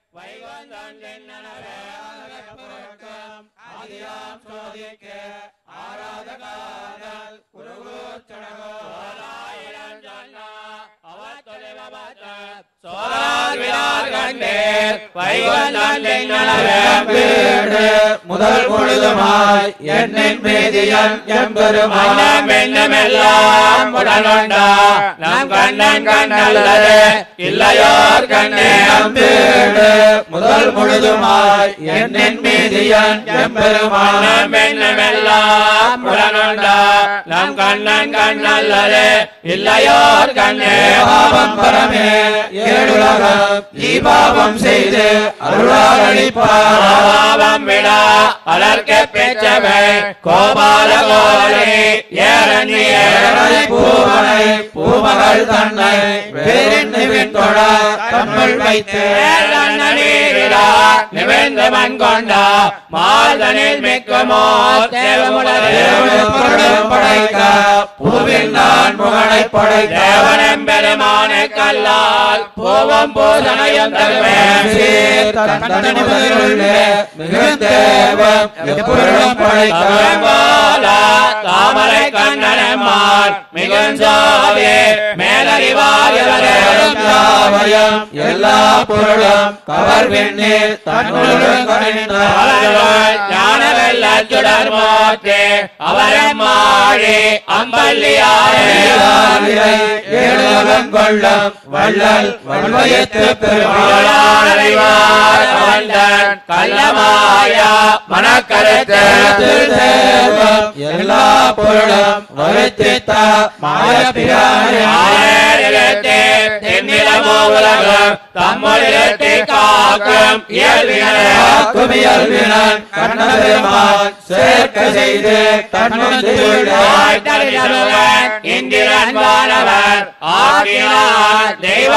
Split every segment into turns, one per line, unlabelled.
வைகுந்தன் தென்னனவே ஆலயப்பொருட்கும் ஆதியாம் சோதிக்கு ஆராத காதல் குருகூச்சடகோ ஆயிரம் சொன்னா அவர் தொலைவபத்த சோழார் விழார் கண்டேர் வைகுந்தன் தென்னனவே
வீடு முதல் பொழுதுமாய் என்னின் மேதியன் எம்பெருமான்
மன்னம் என்னமெல்லாம் உடனுண்டா நம் கண்ணன் கண்ணல்லது இல்லையோர் கண்ணே
வீடு முதல் பொழுதுமாய் என்னின் மேதியன் எம்பெருமான்
மன்னம் என்னமெல்லாம் உடனுண்டா நம் கண்ணன் கண்ணல்லது இல்லையோர் கண்ணே
பாவம் பரமே ஏழுலகம் ஈபாவம் செய்து அருளால் அளிப்பார்
பாவம் விடா அலர்க்க பெற்றவை கோபால கோரி ஏரண்யே
ஏழை பூவனை பூமகள் தன்னை வேறின் தொழ தம்முள் வைத்து
நிமிர்ந்து மண் கொண்டா மாதனில் மிக்குமோ
தேவனும் படைக்க பூவில் நான் முகனை படைக்க
தேவனம் பெருமானை கல்லால் பூவம் பூசனையும் தருவேன்
சீர் தந்தனி முதலுள்ளே மிகுந்தேவம் எப்பொருளும் படைக்க
தவங்கோலா தாமரை கண்ணனம்மாள் மிகுந்தாவே மேலறிவாயவரே
யாவயம் எல்லா பொருளும் கவர் வெண்ணே தன்னுடன் கணிந்தார்
ஞான வெள்ளச்சுடர் மோத்தே அவரம்மாழி அம்பல்லியாரே
ஏழாலிரை ஏழுலகம் கொள்ளும் வள்ளல் வல்வயத்து பெருமாள்
கள்ளமாயா மனக்கருத்து
தேவம் எல்லா பொருளும் வருத்தித்த மாயப்பிரானே
தென்னிலமோ உலகம் தம்முடைய காக்கும் இயல்பினரே
குமியல்வினன் கண்ணபெருமான் சேர்க்க செய்து தன்னுடைய
இந்திரன் வானவர் ஆக்கினார் தெய்வ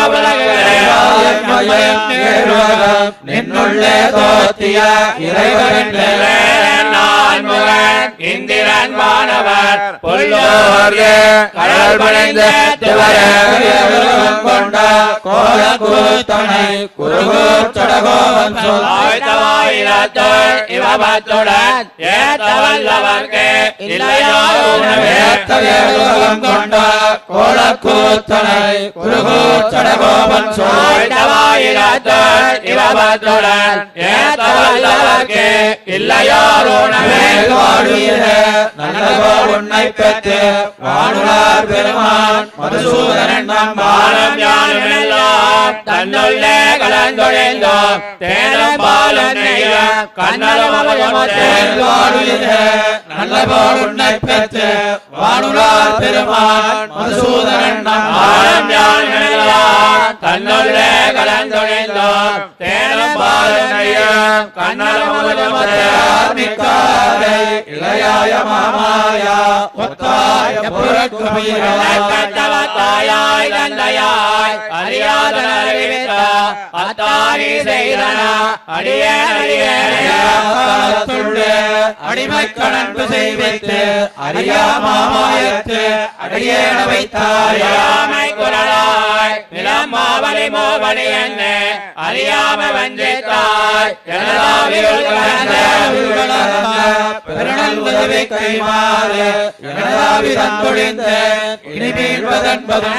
மயம் ஏழுலகம் நின்னுள்ளே தோத்திய இறைவன்
நான் முகன் இந்திரன் வானவர் புல்லோர்க்கு கடல் பணிந்த
உலகம் கொண்ட கோல கூத்தனை குருகூர் சடகோவன் சொல்
ஆயுதவாயிரத்துள் இவபத்துடன் ஏத்த வல்லவர்க்கு இல்லையோ உணவே
வேத்தவேலுலகம் கொண்ட கோல கூத்தனை குருகூர் சடகோவன் சொல்
ஆயுதவாயிரத்துள் இவபத்துடன் ஏத்த வல்லவர்க்கு இல்லையோர் உணவே
வாழுகிற நல்லவோ உன்னை பெற்று வானுளார் பெருமான் மதுசூதனன் நம்
பாலம் ஞானமெல்லாம் தன்னுள்ளே கலந்தொழிந்தோம் தேனும் பாலும் நெய்யும் கண்ணலும் அமயமத்தேன்
வாழுகிற நல்லவோ உன்னை பெற்று வானுளார் பெருமான் மதுசூதனன் நம்
பாலம் ஞானமெல்லாம் தன்னுள்ளே கலந்தொழிந்தோம் தேனும் பாலும் நெய்யும் கண்ணலும் அமயமத்தேன்
ஆர்மிக்காரை இளையாய மாமாயா ஒத்தாய புறக்குமீரா
தாயாய் தந்தையாய் அறியாத அறிவித்த அத்தாரி செய்தன அடியே
காலத்துள்ளே அடிமை கணன்பு செய்வித்து அறியா மாமாயத்து அடியேன வைத்தாயா
அறியாமை குரலாய் நிலமாவலி மோவலி என்ன அறியாம வஞ்சித்தாய் எனதாவியுள் கலந்த
பெருநல் உதவி கைமாறு எனதாவி தந்தொழிந்த இனி மீள்வதென்பதும்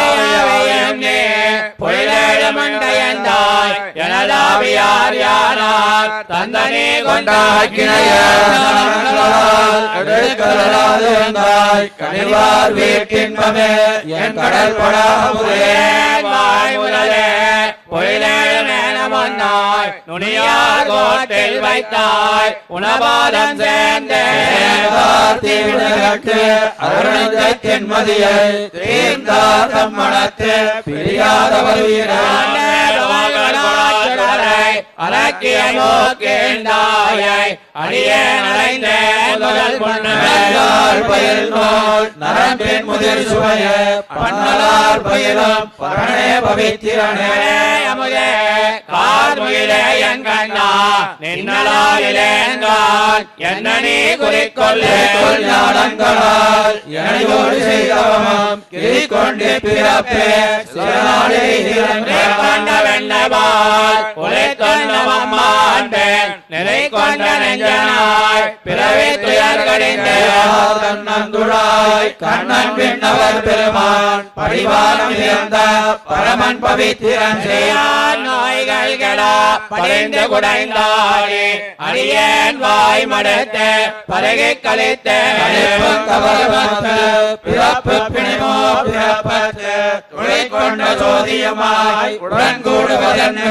மண்டையந்தாய் எனதாவியார் யானார் தந்தனே
எடுக்கலாதாய் கனிவார் வீட்டின்பமே என் கடல் படாமுதே
வாய் முதலே பொயிலேழு மேனமொன்னாய் நுனியார் கோட்டில் வைத்தாய் உணவாதம் சேர்ந்தேன்
தீவினகட்டு அருணஞ்சத்தின் மதியை தீர்ந்தார் தம்மணத்து பிரியாதவர் வீரன்
அலக்கிய நோக்கின்றாயை அடியே நடைந்தேன் முதல்
நல்லார் பயில் நோல் நரம்பின் முதிர் சுவைய பன்னலார் பயிலும் பரணே பவித்திரனே
அமுதே கார்முகிலே எங்கண்ணா நின்னலாயிலேங்கால் என்ன நீ குறிக்கொள்ளே
கொல் ஞானங்களால் எனயோடு செய்தவம் கிரி கொண்டு பிறப்பே சிவனாலே
கொண்ட வெண்ணபால் உழைத்தோ நிறை கொண்ட நெஞ்சனாய் பிறவி துயர் கடிந்து
தன்னந்துழாய் கண்ணன் விண்ணவர் பெருமான் படிவானம் சேர்ந்த பரமன் பவித்திரன்
செய்யான் நோய்கள் கெடா படைந்து குடைந்தாடி அடியேன் வாய் மடுத்து பருகி கழித்து
கவலமத்து பிறப்பு பிணிமோ பிறப்பத்து துளை கொண்ட சோதியமாய் உடன் கூடுவதென்னு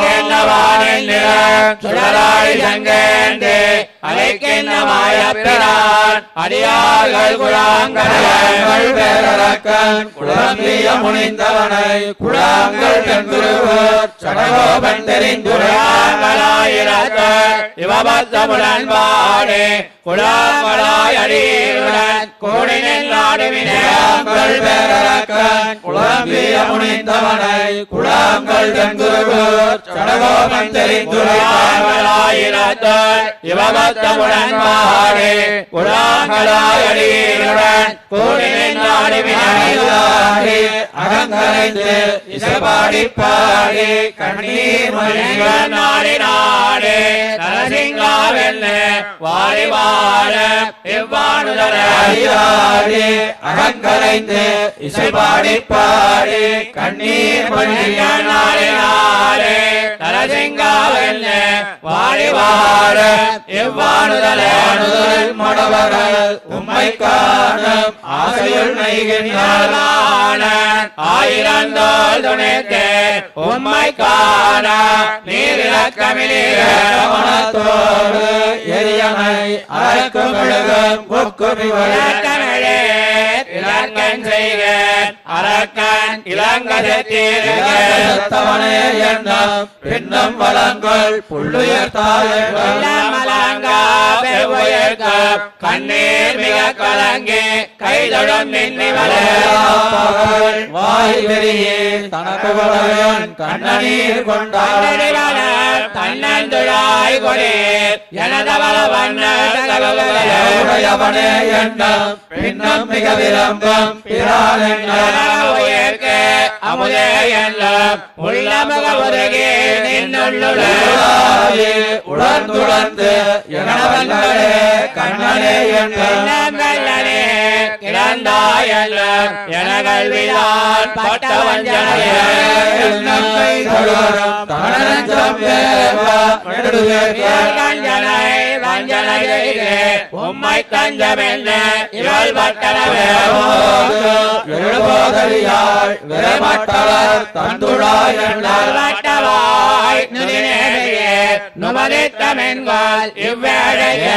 சுடராய் சங்கேந்து அழைக்கின்ற மாயப்பிரான் அடியார்கள் குழாங்கள்
குழாங்கள் பேரரக்கன் குழம்பிய முனிந்தவனை குழாங்கள் பெண்குருவர் சடகோபன் தெரிந்துரையாங்கள்
குழாங்களாயிரத்து இவபத்தமுடன் பாடு குழாங்களாய் அடியுடன் கூடி நின்றாடுவினே
பேரரக்கன் குழம்பிய முனிந்தவனை குழாங்கள் பெண்குருவர் சடகோபன் தெரிந்துரையாங்கள்
குழாங்களாயிரத்து இவபத்தமுடன் பாடு குழாங்களாய் அடியுடன் கூடி நின்றாடுவினே
அணியாடி அகங்கரைந்து இசைபாடி பாடி கண்ணீர் மல்லிகள்
நாடி நாடு நரசிங்காவெல்ல வாரி வாழ இவ்வாணுதர
அடியாடி அகங்கரைந்து இசைபாடி பாடி கண்ணீர் மல்லிகள்
நாடி நாடு நரசிங்காவெல்ல வாரி வாழ இவ்வாணுதர
வானுதல் மடவர்கள் உம்மை காணும் ஆசையுள் நெய்கின்றார்
ஆயிரந்தோல் துணைத்து உம்மை காண நீரிழக்கமிலே
கவனத்தோடு எரியனை அரைக்கும் மெழுகும் கொக்கும் இவர்கள்
இலக்கமிழே இலங்கன் செய்க அரக்கன் இளங்கதத்தீர்கள்
இலங்கத்தவனே எண்ணம் பின்னம் வளங்கள் புள்ளுயர் தாயங்கள்
கண்ணீர் மிக கலங்கி கைதொடும் நின்னி
பகல் வாய் வெறியே தனக்கு வளவன் கண்ணநீர் கொண்டார்
தன்னந்துழாய் கொடீர் எனதவள
உடையவனே எண்ணம் பின்னம் மிக விளம்பம் பிறான் எண்ணம்
உயிர்க்கு அமுதே எல்லாம் உள்ளமுக உருகி நின்னுள்ளுள்ள
உலாவி உணர்ந்துணர்ந்து எனவல்லே கண்ணனே எண்ணம்
கண்ணங்களே கிடந்தாயெல்லாம் எனகல்விதான் பட்ட வஞ்சனையே
எண்ணம் கை தழுவரம் தனஞ்சம் வேவ நெடுவேற்க
கஞ்சனை வஞ்சனை செய்து உம்மை கஞ்சமென்ன இவள் பட்டனவே
எழுபோதலியாள் விரமட்டவர் தந்துழாய் எண்ணார்
வட்டவாய் நுதினேயே நுமதித்தமென்கால் இவ்வேழையே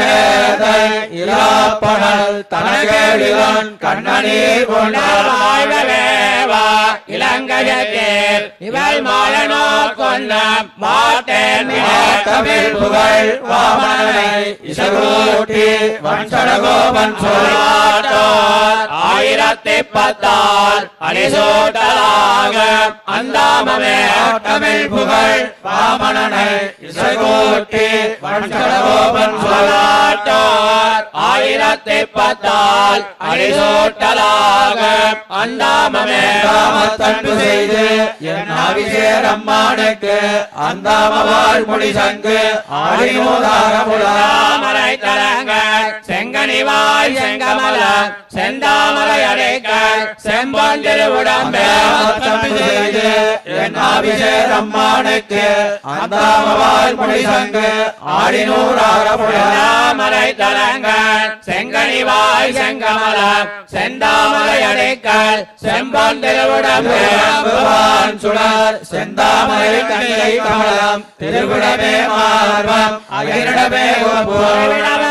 இலாப்பணல் தனகேடிவன் கண்ணநீர் கொண்டார்
வாழ்வவேவா இளங்கஜத்தில் இவள் மாலனோ கொன்ன மாட்டேன்
தமிழ் புகழ் வாமனை இசகோட்டி வன்சடகோபன் சொல்லாட்டோர்
ஆயிரத்தி பத்தால் அடிசூட்டலாக அந்தாமமே
தமிழ் புகழ் வாமனனை இசகோட்டி வன்சடகோபன் சொல்லாட்டோர்
சொல்லாட்டோர் ஆயிரத்தி பத்தால் அடிசூட்டலாக அந்தாமமே
ராமத்தன்பு செய்து என் அபிஷேர் அம்மானுக்கு அந்தாமவாள் மொழி சங்கு ஆடினோதாரமுலா
தாமரை தலங்க செங்கனிவாய் செங்கமல செந்தாமரை அடைக்க செம்பொன் திருவுடம்பே
தம்பி செய்து என் அபிஷேர் அம்மானுக்கு அந்தாமவாள் மொழி சங்கு ஆடினோதாரமுலா
தாமரை தலங்க செங்கனிவாய் செங்கமல செந்தாமரை அடைக்க செம்பொன் திருவுடம்பே
பகவான் சுடர் செந்தாமரை கங்கை கமலம் திருவிடமே மார்பம் அகிரிடமே ஒப்போர்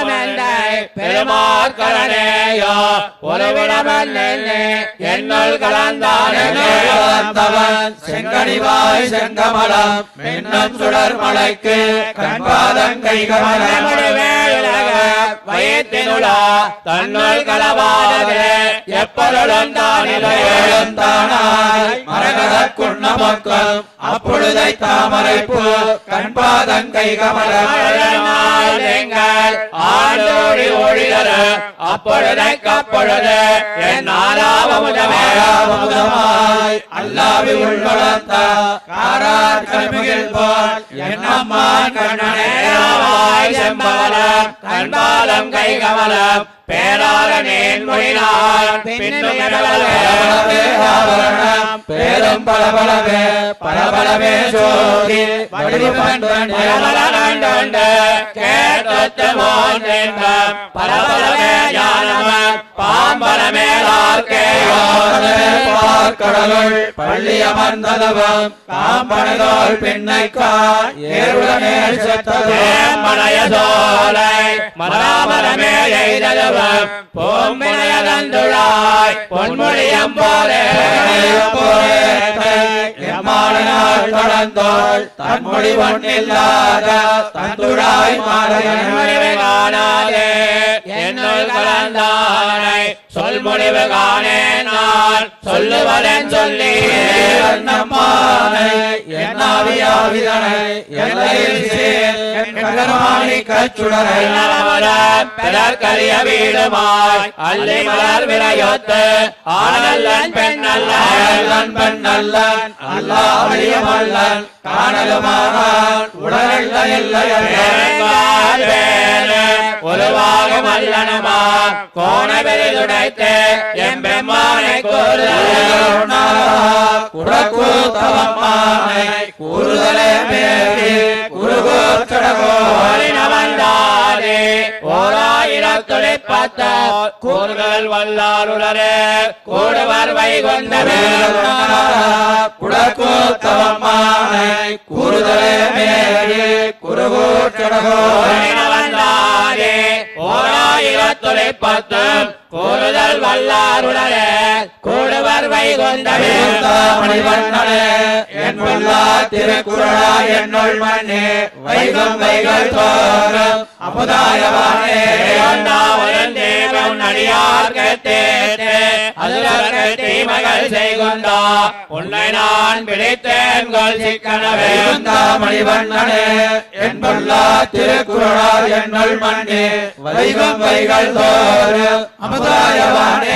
பெருமாக்கரனேயோ ஒரு விடமல்லே என்னுள் கலந்தானே
வந்தவன் செங்கனிவாய் செங்கமலம் மின்னம் சுடர் மலைக்கு கண்பாதம் கை கமலம்
வயிற்றினுளா தன்னுள் களவாதது எப்பொருளும் தானிலையும்
தானாய் மரகத குண்ண மக்கள் அப்பொழுதை தாமரை பூ கண்பாதங்கை கமலம்
எங்கள் ஆண்டோடி ஒழிதர அப்பொழுதை கப்பொழுது என் ஆறாவமுதமே
முதமாய் அல்லாவி உள்வளர்த்த காரார் கல்மிகள் போல் என்னம்மான் கண்ணனே
நேராவாய் செம்பவலம் கண்பாலம் கை கமலம் பேராளனேன் மொழினார் பின்னும்
பலபலவே ஆவரணம் பேரும் பலபலவே பலபலவே சோதி வடிவமன்றன்
பலபலகண்டுண்டு கேட்டொத்து மோன்றின்பம் பலபலமே ஞானமம் பாம்பலமேலார்க்கே
பார்க்கடலுள் பள்ளி அமர்ந்ததவம் காம்பனதோல் பெண்ணைக்கார் ஏருடனே செத்ததே
மலைய சோலை மராமரமே எய்ததுவம் பொம்மினையதந்துழாய் பொன்மொழியம் போலே
எம்மாளனால் கடந்தோள் தன்மொழி ஒன்றில்லாத தந்துழாய் மாலையன்
முடிவு காணாதே என்னுள் கலந்தானை சொல் முடிவு காணேன் நான் சொல்லுவதன் சொல்லி
நம்மானை என்னாவியாவிதனை எல்லையில் சேர் என் கச்சுடரை
நலமரம் பிறர்க்கரிய வீடுமாய் அல்லி மலர் விரையொத்து ஆனல்லன் பெண்ணல்லன்
அல்லன் பெண் அல்லன் அல்லாவியமல்லன் காணலுமானான் உடனல்ல எல்லையரே
வேங்கால் வேலு உருவாக மல்லனுமா கோண பெரிதுடைத்து எம்பெம்மானை
குடக்கூத்தவம்மானை கூறுதலே மேலே குருகோச்சடகோ
வந்தாரே ஓராயிரத்துளை பத்த கூறுகள் வல்லாருளரே கூடுவர் வைகுந்தமே
குடக்கூத்தவம்மானை கூறுதலே மேலே குருகோச்சடகோ
வந்தாரே ஓராயிரத்துளை பத்தும் கூறுதல் வல்லாருளரே கூடுவர் வைகுந்தமே
மணிவண்ணனே என் பொல்லா திருக்குறளா என்னுள் மண்ணே வைகம் வைகள் தோறும் அமுதாயவானே
தீமைகள் செய்குந்தா உன்னை நான் பிடித்தேன்கள் சிக்கனவே
மணிவண்ணனே என் பொல்லா திருக்குறளா என்னுள் மண்ணே வைகம் வைகள் தோறும் அமுதாயவானே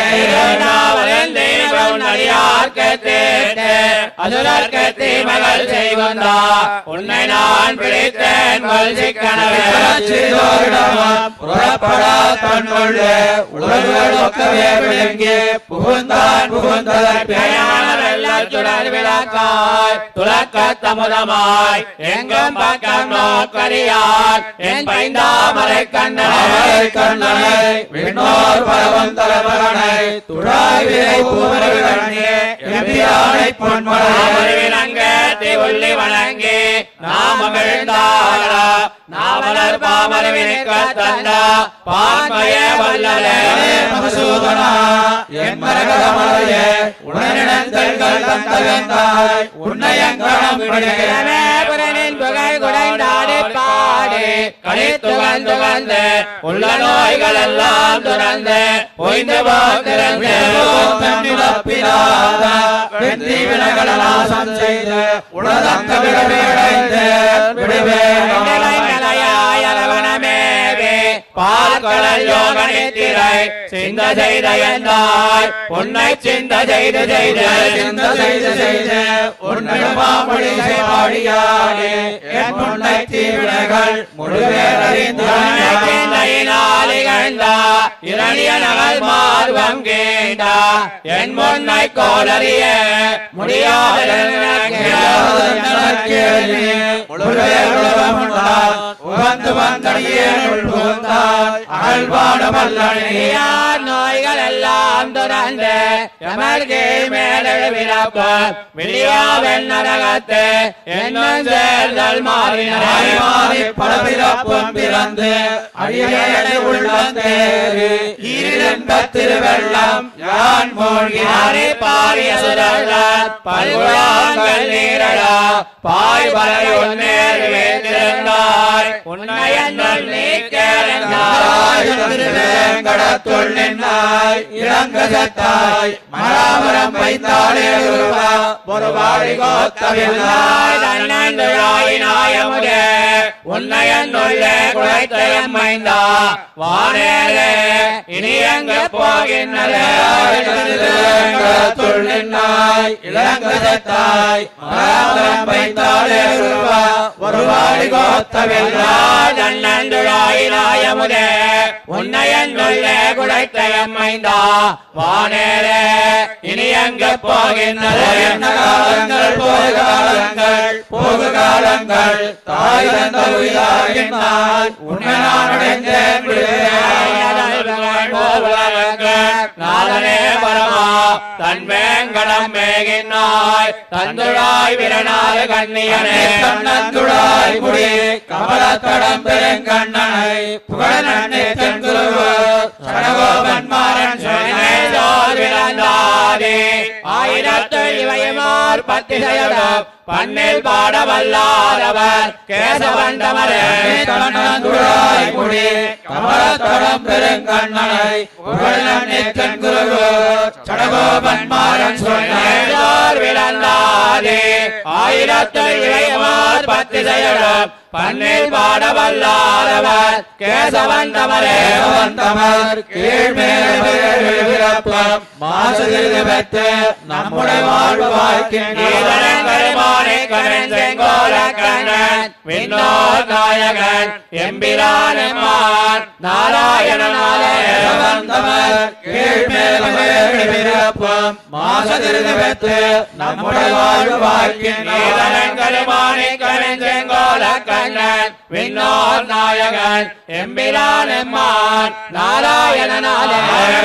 அதுலர்க்கு தீமைகள் செய்வந்தா உன்னை நான் பிடித்தேன்கள் சிக்கனவே
சிதோரிடமும் புறப்படா தன்னுள்ளே உலகளொக்கவே விளங்கி புகுந்தான் புகுந்ததற்கு
சுடர் விளக்காய் துலக்க தமுதமாய் எங்கும் பக்கம் நோக்கரியார் என் பைந்தாமரை கண்ணனை
அவரை கண்ணனை விண்ணோர் பரவன் தலைமகனை துழாய் விரை பூமரவிடனே எம்பியானை பொன்மலை
விளங்கி உள்ளி வணங்கி நாமகிழ்ந்தாரா நாமலர் பாமரவினுக்க தந்தா பான்மைய வல்லலே
மதுசூதனா என் மரகதமலையே உடனிடங்கள் தந்தகந்தாய் உன்னையங்கணம் விடுகிறேன்
புறனின் புகழ் குடைந்தாடி பாடி கழித்துகந்துகந்து உள்ள நோய்கள் எல்லாம் துறந்து பொய்ந்து போத்திறந்து
தன்னிழப்பிலாத வெற்றி வினகளாசம் செய்து உலதந்த விடவேடைந்து
பார்க்கடல் யோக நித்திரை சிந்த செய்த எந்தாய் உன்னை சிந்த செய்து செய்து
சிந்த செய்து செய்து உன்னிடமாமொழி பாடியாடே என் முன்னை தீவினைகள் முழுவேறிந்தாய்
இரணிய நகல் மார்வம் கேண்டா என் முன்னை கோடறிய முடியாத
உகந்து வந்தடியே அகழ்வாடமல்லனே
நோய்கள் எல்லாம் துறந்து எமர்கே மேலெழுவிழப்ப விழியாவெண் நரகத்து என்னும் சேர்தல் மாறினாய்
மாறி பலபிறப்பும் பிறந்து அடியேனை உள்ளந்தேறு ஈரிழந்த திருவெள்ளம் யான் மூழ்கினாரே
பாரி பாரிய சுடல பல்குழாங்கள் நீரடா பாய் பலை உன்னேறு வேந்திருந்தாய் உன்னை என்னல் நீ கேளாய்
திருவேங்கடத்துள் நின்னாய் இளங்கசத்தாய் மராமரம் வைத்தாளே உருவா ஒரு வாழி கோத்தவில்லாய்
தன்னந்துழாயினாயமுதே உன்னையன்னுள்ளே குழைத்தயம் மைந்தா வானேலே இனி எங்கு போகின்றதே
திருவேங்கடத்துள் நின்னாய் இளங்கசத்தாய் மராமரம் வைத்தாளே உருவா ஒரு வாழி கோத்தவில்லாய்
தன்னந்துழாயினாயமுதே உன்னையன்னுள்ளே குழைத்தயம் மைந்தா வானேலே இனி எங்கு போகின்றதே
என்ன காலங்கள் போக காலங்கள் போக காலங்கள் தாய் தந்த உயிராகினாய் உன்னை நான் அடைந்தேன்
நாதனே பரமா தன் வேங்கடம் மேகினாய் தந்துழாய் விரநாத கண்ணியனே
கண்ணந்துழாய் முடி கமலத்தடம் பெருங்கண்ணனை புகழனே தென்குருவு சடகோபன் மாறன்
சொன்னேஜோர் விளந்தாதே ஆயிரத்து இவையுமார் பத்தி செயலம் பண்ணில் பாட வல்லாதவர் கேசவண்டமரே
கண்ணந்துழாய் முடி கமலத்தடம் பெருங்கண்ணனை புகழனே தென்குருவு சடகோபன் மாறன் சொன்னேன்
சொன்னேஜோர் விளந்தாதே ஆயிரத்து இவையுமார் பத்தி செயலம் பண்ணில் பாட வல்லாதவர் கேசவண்டமரே
தேவந்தமர் கீழ்மேல் மாசதில் பெற்று நம்முடைய வாழ்வு
ஈதரங்கருமானே கணன் செங்கோல கண்ணன் விண்ணோர் நாயகன் எம்பிரானமான் நாராயணனாலே
தேவந்தமர் கீழ்மேல் மாசதில் பெற்று நம்முடைய வாழ்வு
ஈதரங்கருமானே கணன் செங்கோல கண்ணன் விண்ணோர் நாயகன் எம்பிரானமான் நாராயணனாலே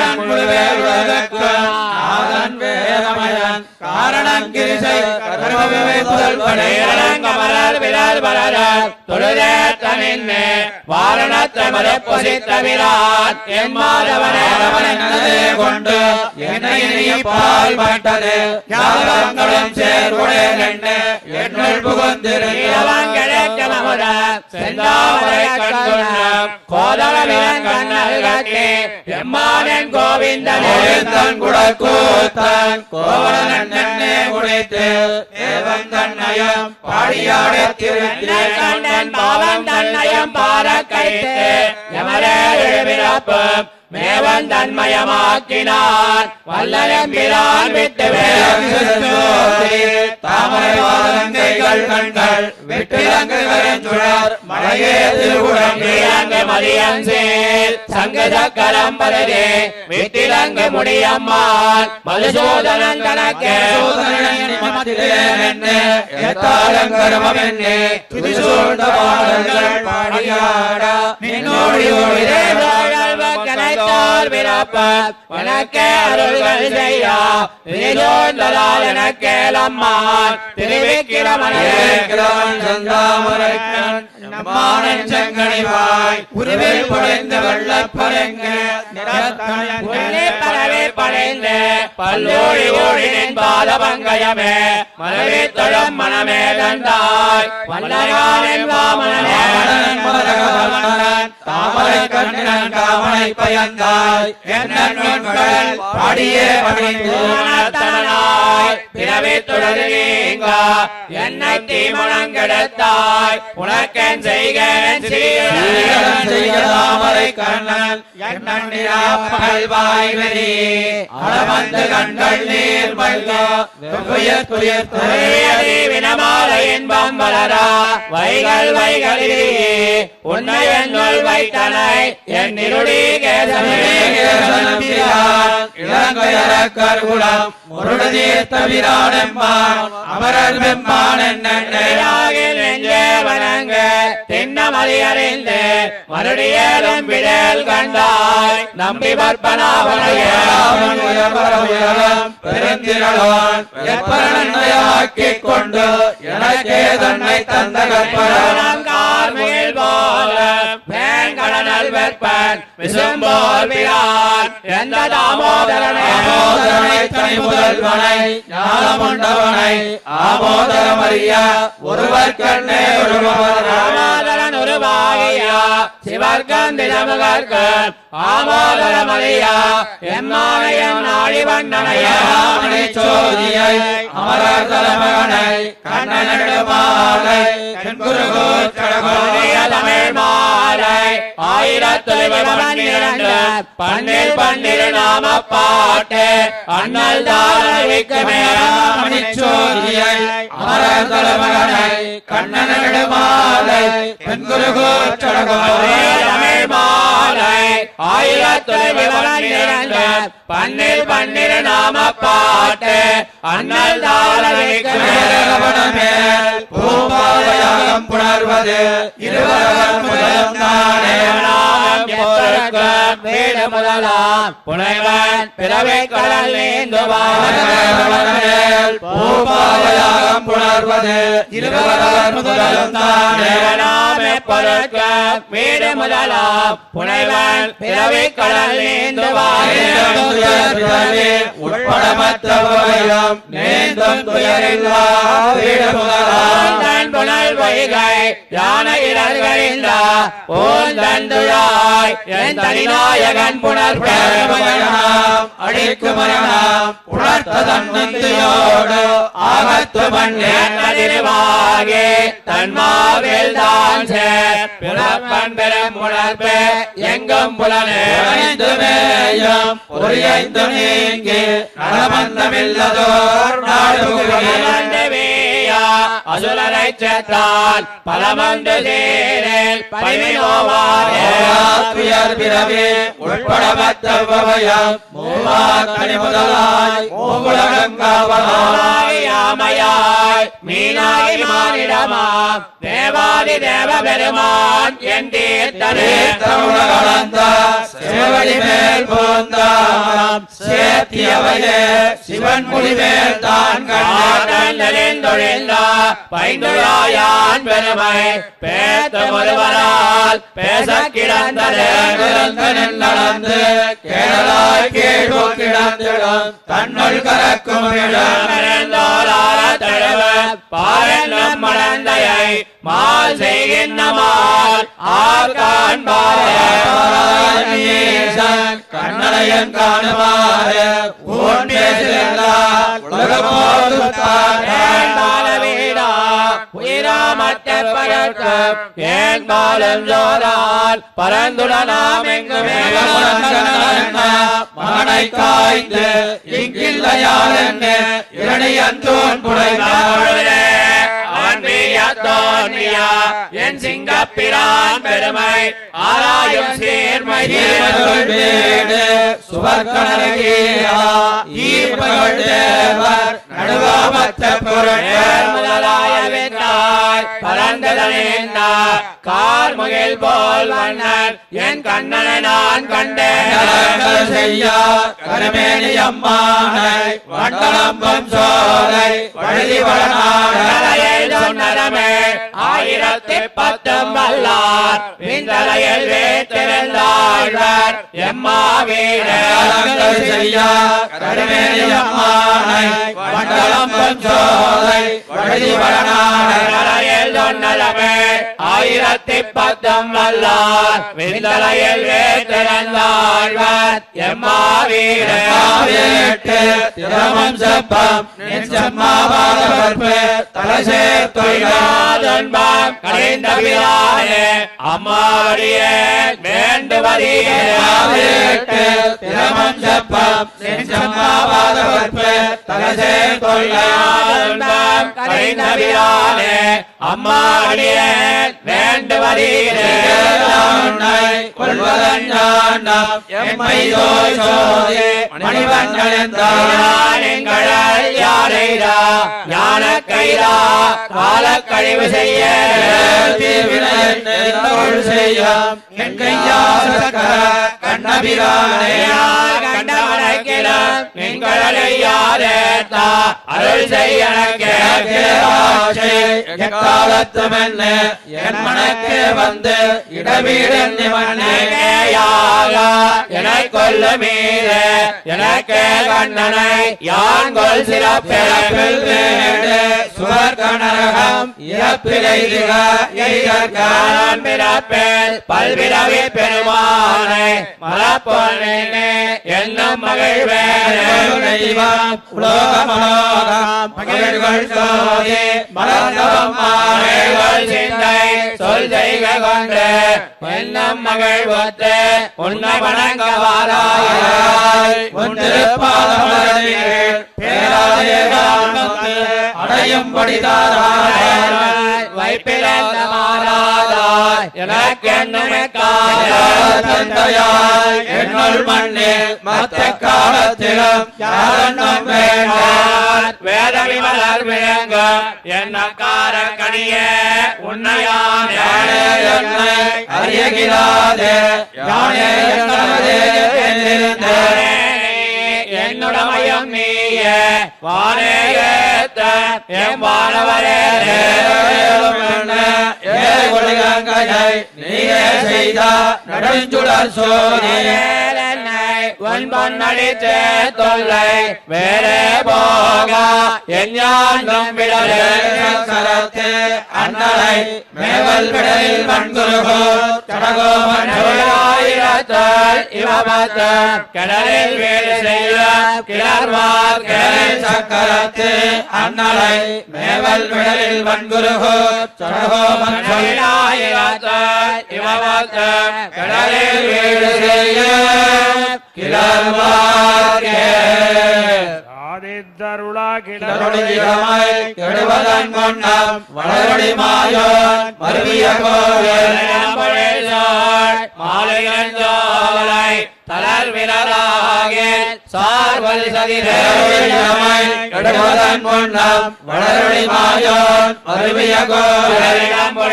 நாதன் வேதமயன் காரணம் கிரிசை கர்மவிவை புதல்வனே
கமலர் விரல் வளர தொழுதே தனின்னே வாரணத்தமரை பொசித்த விரான் எம்மாதவனே
அரவணைனதே கொண்டு என்னை நீ பால் பட்டது யாவங்களும் சேர்வுடன் என்ன என்னுள் புகுந்திருந்தவன்
கிழக்கமமுட செந்தாமரை கண்குணம் கோதளவின் கண்ணல் கட்டி எம்மானன் கோவிந்தனே
கோவிந்தன் குடக்கூத்தன் கோவலன் என்னே உடைத்து தேவன் தன்னையும் பாடியாட
என்னை கண்டன் பாவம் தன்னையும் பார கைத்து எமரே எழுபிறப்பும் மேவன் தன்மயமாக்கினான் வல்லரம்பிரான் விட்டு
தாமரை வாதங்கைகள் கண்கள் வெற்றிலங்குகளின் சுழர் மலையே திருவுடம்பே
விட்டிலங்கு மதியம் சேல் சங்கு சக்கரம் பரதே விட்டிலங்கு முடியம்மான் மதுசூதனன் தனக்கே கனைத்தார் பிறப்ப உனக்கே அருள்கள் செய்யா திருஜோந்தலால் எனக்கேலம்மான் திருவிக்கிரமனே
உருவில் படைந்த வெள்ளப்பரங்க
உள்ளே பரவே படைந்து பல்லோழி ஓழினின் பாதபங்கயமே மலவே தொழம் மனமே தந்தாய் வல்லகானின் வாமனே
தாமரை கண்ணன் காமனை பயந்தாய் என்ன பாடியே பணிந்து
தனாய் பிறவே தொடரு நீங்க என்னை தீமணங்கெடுத்தாய் உனக்கென் செய்கேன்
சீரன் செய்ய தாமரை கண்ணன் எண்ணன்னிராப்பகல் வாய்வெறி அளவந்து கண்கள் நீர் மல்க துயர் துயர்
துரியதி வினமால இன்பம் வளரா வைகள் வைகளிலே உன்னை என்னுள் வைத்தனை என் இருடி கேசமே
இளங்கையரக்கருகுலம் முருடு தீர்த்த விராடெம்மான் அமரர் வெம்மான் என்னை
நேராகில் நெஞ்சே வணங்க திண்ணமறியறிந்து மறுடியேறும் விடல் கண்டாய் நம்பி பற்பனாவனையே
பெருந்திரளான் எப்பரணையாக்கிக் கொண்டு எனக்கே தன்னை தந்த கற்பனம்
கார்மில் போல வேங்கடனல் வெற்பன் விசும்போல் விரான் எந்த தாமோதரனே
ஆமோதரனை தனி முதல்வனை ஞானமுண்டவனை ஆமோதரமறிய ஒருவர் கண்ணே ஒருவர்
ராமாதரன் உருவாகியா சிவர்கந்தி நமகர்க்கு ஆமோதரமலையா எம்மானையன் ஆழி வண்ணனையா
மணி சோதியை அமரர் தலைமகனை கண்ணனெடுமாலை கண்குருகோ
தமிழ் மாலை ஆயிரத்தொழில் பன்னிரண்டு பன்னில் பன்னிரு நாம பாட்டு அண்ணல் தாரவிக்குமே
மணிச்சோதியை அமரர் தலைமகனை கண்ணனெடுமாலை கண்குருகோ
தமிழ் மாலை ஆயிரத்தொழில் பன்னிரண்டு பன்னில் பன்னிரு நாம பாட்டு அண்ணல் தாரவிக்குமே
மேல் பூம்பாவையாகம் புணர்வது இருவரவர் முதலம் தானே
வீடு முதலாம் புனைவன் பிறவை கடல் நீந்துவான்
மேல் பூம்பாவையாகம் புணர்வது இருவரவர் முதலம் தானே
தேவனாமே பொருட்க வீடு முதலாம் புனைவன் பிறவை கடல் நீந்துவான்
உட்பட மற்றவையும் நேர்ந்தும் துயரில்லா வீடு முதலாம்
தன் புனல் வைகை யான இடர்களில்லா போல் தந்துழாய் என் தனிநாயகன் புனர்ப
மரணம் அழிக்கு மரணம் உணர்த்த தன்னந்தியோடு ஆகத்து மண்ணே
திருவாகி தன்மாவில் தான் சேர் பிறப்பன் பெரும் உணர்வு எங்கும் புலனே
உறைந்து மேயும் பொறியைந்து நீங்கி நலமந்தமில்லதோர் நாடு புகுவேன்.
அசுரரை செத்தால் பலமந்து சேரில் பரிவினோவாரே
துயர் பிறவி உட்பட மற்றவையும் மூவாக்கணி முதலாய் மூவுலகங்காவலாய்
ஆமையாய் மீனாய் மானிடமாம் தேவாதி தேவ பெருமான் என் தீர்த்தனே
கலந்த சேவடி மேல் போந்தாம் சேத்தியவையே சிவன் முடி மேல் தான் கண்டான்
தொழிந்தா பைந்துழாயான் பெருமை பேத்த ஒருவரால் பேச கிடந்தது
நிரந்தனில் நடந்து கேரளாய் கேள்வோ கிடந்திடும் தன்னுள் கறக்கும் இடம்
பாரன்னம் மடந்தையை மால் செய்கின்ற மால் ஆர்கான்
ஈசன் கண்ணனையன் காணுமாறு ஊன் பேசுகிறார் உலகமோதுத்தான்
வீடா உயிராமற்ற பழக்கம் ஏன் பாலம் ஜோரால் பரந்துடனாம் எங்குமே
மகனை காய்ந்து இங்கில்லையால் என்ன இரணியந்தோன் புடைந்தாள்
என் சிங்கப்பிரான் பெருமை ஆராயும் சீர்மை
ஈமகள் வீடு சுவர்க்கணரகீரா ஈமகள் தேவர் நடுவாமத்த பொருட்கள்
முதலாய வென்றாய் பரந்ததனேந்தா கார் முகில் போல் மன்னர் என் கண்ணனை நான் கண்டேன்
நலங்கள் செய்யா கருமேனி அம்மானை வண்டலம்பம் சோலை வழுதி வளநாட
தலையில் சொன்னரமே ஆயிரத்தி பத்தும் வல்லார் விந்தலையில் வேத்திருந்தாழ்வர் எம்மா
நலங்கள்
வீடு
செய்யா கருமேனி அம்மானை வண்டலம்பம் சோலை வழுதி வளநாட
தலையில் சொன்னரமே ஆயிரத்தி பத்தும் வல்லார் விந்தலையில் வேத்திருந்தாழ்வர் எம்மா வீடு
ஆவேட்டு திரமம் செப்பம் நெஞ்சம்மாவாதவர்பு தலசே தொழிலாதன்
துன்பம் கடைந்த பிரானே அம்மாவடியே வேண்டுவதியே
ஆவேட்டு திரமம் செப்பம் நெஞ்சம்மாவாதவர்பு தலசே தொழிலாதன்
துன்பம் கடைந்த பிரானே அம்மாவடியே வேண்டுவதியே
கொள்வதன் ஞானம் எம்மை தோய் சோதி மணிவண்ணன்
ஞானங்கள் யாரைரா ஞான கைரா காலக்கழிவு செய்ய
செய்யும் என் கையாசக்கர கண்ணபிரானே
கண்டவனைக்கு கடலிலும் நீங்களறியாதேத்தா அருள் செய்ய எனக்கு
எக்காலத்தும் என்ன என் மனக்கு வந்து இடவீடன்
மன்னேயாக எனக் கொல்ல மீது எனக்கு கண்ணனை யான் கொல் சிறப்பில்
வீடு சுவர்கனரகம் இறப்பிலை
காலம் பிறப்பில் பல்விரவி பெருமானை மலப்பொன்னே என்னும் மகிழ்வேனே
தெய்வம் உலோகமலோகம் மகிழ்கள் சோதி மலர்ந்தவம்
மகிழ்கள் சிந்தை சொல் செய்க கொண்டு என்னும் மகிழ்வத்து உன்னை வணங்க வாராய்
ஒன்றிருப்பாதமரத்தில் பேராதேகம் வந்து அடையும்படி தாராய்
வைப்பிழந்த மாறாதாய் எனக்கு என்னுமே
தந்தையாய் என்னுள் மண்ணில் மத்த காலத்திலும் யாரென்னும் வேண்டார்
வேதவி மலர் விளங்க என்ன கார கனிய உன்னையான்
யானே என்னை அறியகிலாதே யானே என்னதே என்றிருந்தேன்
என்னுடமையம் நீய வானேத்த என் வானவரே
நீயே செய்த நடுஞ்சுடர் சோதி
ஒன்பொன்னடித்து தொல்லை வேறே போக என் யாண்டும் விடலே
சரத்து அண்ணலை மேவல் விடலில் மண்குருகோ கடகோமன்
ஆயிரத்தால் இவபத்தம் கடலில் வீடு செய்ய கிளர்வார்
கடலில் சக்கரத்து அண்ணலை மேவல் விடலில் மண்குருகோ கடகோமன்
ஆயிரத்தால் இவபத்தம் கடலில் வீடு செய்ய
கிளர்வார்க்கே
ஆதித்தருளா
கிளரொளியிடமை கெடுவதன் கொண்டம் வளரொளி மாயோன் மருவிய கோவில்
மாலையஞ்சோலை தளர் விரலாகில் சார்வல்
கெடுவதமை கெடுவதன் கொண்டம் வளரொளி மாயோன் மருவிய கோவில்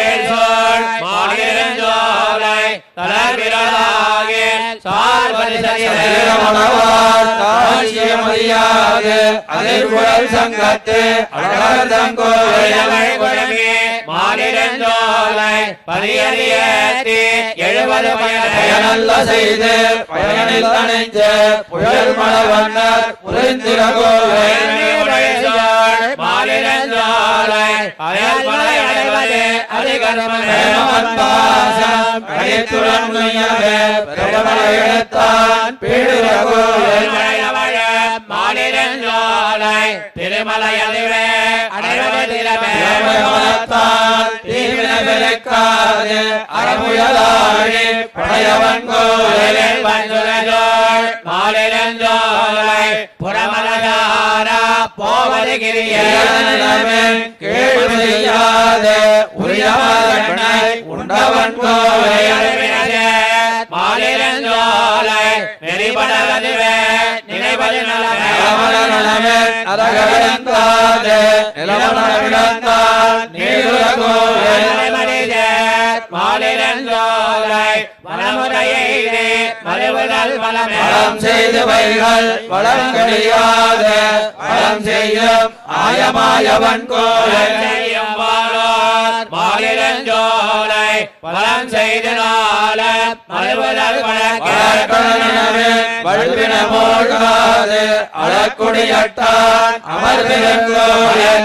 மாலையஞ்சோலை தளர் விரலாகில் சார்வல்
சீரமணவார் காட்சியமறியாது அதிர்குழல் சங்கத்து அழகர்தம் கோவில்
மாலிரஞ்சோலை பதியறியேத்தி எழுபது
பயனல்ல செய்து பயனில் தணிந்து புயல் மலவண்ணர் புரிந்திர கோவில்
மாலிரஞ்சோலை அயல் மலை அடைவது
பாசம் கழித்துடன் நுய்யவே பிரபல எடுத்தான் பீடுர கோவில்
மாலிரஞ்சோலை திருமலை அதிவே அடைவது திறமே
மனத்தான் தீவின விளக்காது அறமுயலாழி படையவன் கோவில்
மாலிரஞ்சோலை புறமலகாரா போவது
இளநிலமென் கேள்வி செய்யாது உரியவனை உண்டவன் கோவில்
மாலிரஞ்சோலை நெறிபடவதுவே நினைவது
நிலமல நலமென் அதகடந்தாது நிலமல விடந்தான் நீடுர கோவில்
மாலிரஞ்சோலை வளமுறையை மறுவுதல் வளமே
வளம் செய்து வைகள் வளம் கிடையாது வளம் செய்யும் ஆயமாயவன் கோவில்
செய்யும் வாழோர் மாலிரஞ்சோலை வளம் செய்து நாள மறுவுதல் வழக்கே
வழுவின மூழ்காது அளக்குடியட்டான் அமர்வினன் கோவில்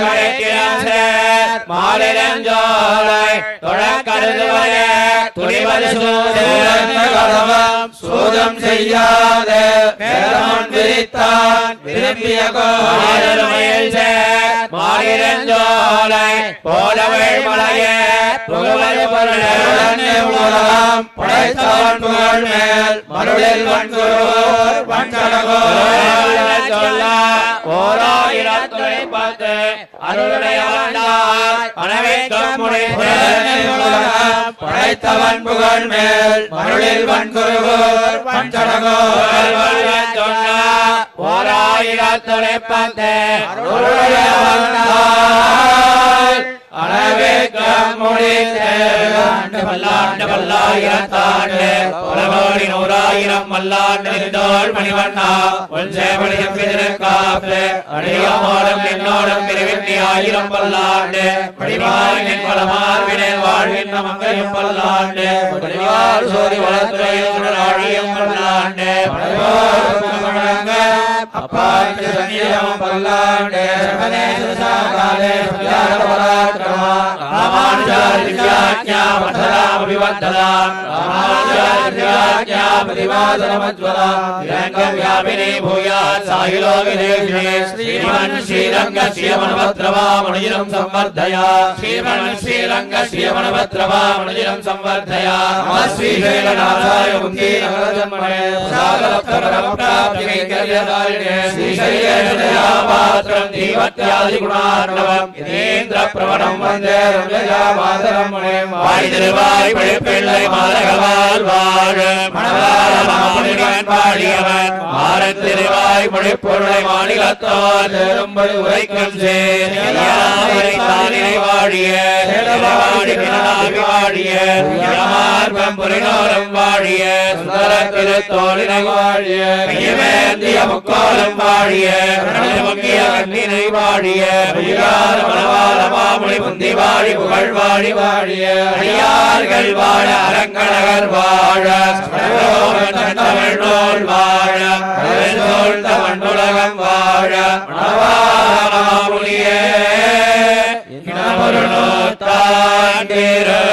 மாலிரஞ்சோலை தொடக்கருதுவரே துணிவது
சூழந்த கடவம் சூதம் செய்யாத வேதமன் விரித்தான் விரும்பிய கோவில்
மாலிரஞ்சோலை போலவள் மலையே புகழ்வது பொருளே
உடனே உலகம் படைத்தவன் புகழ் மேல் மருளில் வன்குருவோர் வன்கடகோர்
சொல்ல ஓராயிரத்துறை பத்து அருளுடைய வந்தார் அனவேக்கம்
உடனே உலகம் படைத்தவன் புகழ் மேல் மருளில் வன்குருவோர் வன்கடகோர்
ஓராயிரத்துறை பத்து
அருளுடைய வந்தார் அனவேக்கம் முடித்து
பல்லாண்டு பல்லாயிரத்தாண்டு பலகோடி நூறாயிரம் மல்லாண்டு நின்றோள் மணிவண்ணா உன் சேவலியம் எதிர்காப்பு அடியோடும் என்னோடும் பிரிவின்றி ஆயிரம் பல்லாண்டு படிவாய் நின் பலமார்வினேன் வாழ்வின் மங்கையும் பல்லாண்டு படிவார் சோதி வளத்துறையில் ஆழியம் பல்லாண்டு
அப்பாக்கு சன்னியம் பல்லாண்டு சமனே சுசாகாலே சுயார பராக்கிரமா
ராமானுஜாரித்யாஜ்ஞா மதராமபிவர்ததாம் ராமானுஜாரித்யாஜ்ஞா
பிரதிவாதனமஜ்வலா
திரங்கம் வியாபினே பூயாத் சாயுலோகிதேஷினே ஸ்ரீமன் ஸ்ரீரங்க ஸ்ரீமணபத்ரவா மனுஜிரம் சம்வர்தயா ஸ்ரீமன் ஸ்ரீரங்க ஸ்ரீமணபத்ரவா மனுஜிரம் சம்வர்தயா நம ஸ்ரீசைலநாதாய முக்தி நகரஜன்மனே சாகலப்தரப்ராப்திகைகர்யதாரிணே ஸ்ரீசைலேஷதயா பாத்திரம் தீவத்யாதி குணார்ணவம் இதேந்திர பிரவணம் வந்தே ரம்யஜா மாதரம் முனே வாய் திருவாய் பிழப்பிள்ளை மாதகவால் வாழ மணவாள மாமுனிவன் பாடியவன் மாறத் திருவாய் மொழிப்பொருளை மாநிலத்தோர் பெரும்படி உரைக்கும் சேரை தானினை வாழிய சேடவாடி பிறனாகி வாழிய மார்பம் புரினோரம் வாழிய சுந்தர திருத்தோழினை வாழிய கையமேந்திய முக்கோலம் வாழிய முக்கிய கண்ணினை வாழிய விகார மணவாள மாமுனி முந்தி வாழி புகழ் வாழி வாழிய அடியார்கள் வாழ அரங்கழகர் வாழ சடகோபன் தமிழ் நூல் வாழ கடல் தமிழ் உலகம் வாழ மணவாள மாமுனியே இனமொரு நூத்தாண்டிரு